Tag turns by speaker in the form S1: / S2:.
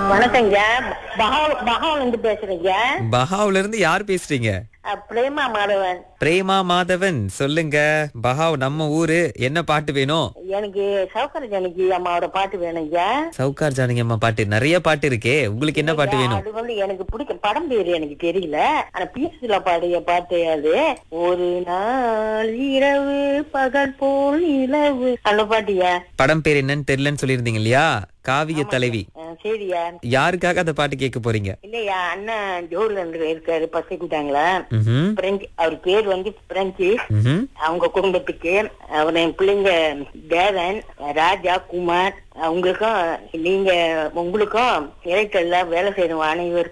S1: வணக்கங்க பகா பகாவல இருந்து பேசுறேங்க
S2: பஹாவ்ல இருந்து யார் பேசுறீங்க
S1: அஹ், பிரேமா மாதவன்
S2: பிரேமா மாதவன் சொல்லுங்க பஹாவ் நம்ம ஊரு என்ன பாட்டு வேணும்
S1: எனக்கு சௌகர ஜானகி அம்மாவோட பாட்டு வேணுங்க
S2: சவுகார் ஜானகி அம்மா பாட்டு நிறைய பாட்டு இருக்கே உங்களுக்கு என்ன பாட்டு வேணும்
S1: அது வந்து எனக்கு பிடிக்க படம் பேரு எனக்கு தெரியல ஆனா பீஸ்ல பாடிய பாட்டு அது ஒரு நாள் இரவு பகல் போல் நிலவு அந்த பாட்டியா
S2: படம் பேர் என்னன்னு தெரியலன்னு சொல்லியிருந்தீங்க இல்லையா காவிய தலைவி
S1: அஹ், சரியா
S2: யாருக்காக அந்த பாட்டு கேட்க போறீங்க
S1: இல்லையா அண்ணன் ஜோர்ல இருக்காரு பசை கூட்டாங்களா
S2: ம்ஹும்.
S1: பிரெஞ்சு அவர் பேர் வந்து பிரெஞ்சு
S2: ம்ஹும்.
S1: அவங்க குடும்பத்துக்கு அவர் என் பிள்ளைங்க தேவன் ராஜா குமார் அவங்களுக்கும் நீங்க உங்களுக்கும் இறைக்கல்ல வேலை செய்யற அனைவருக்கும்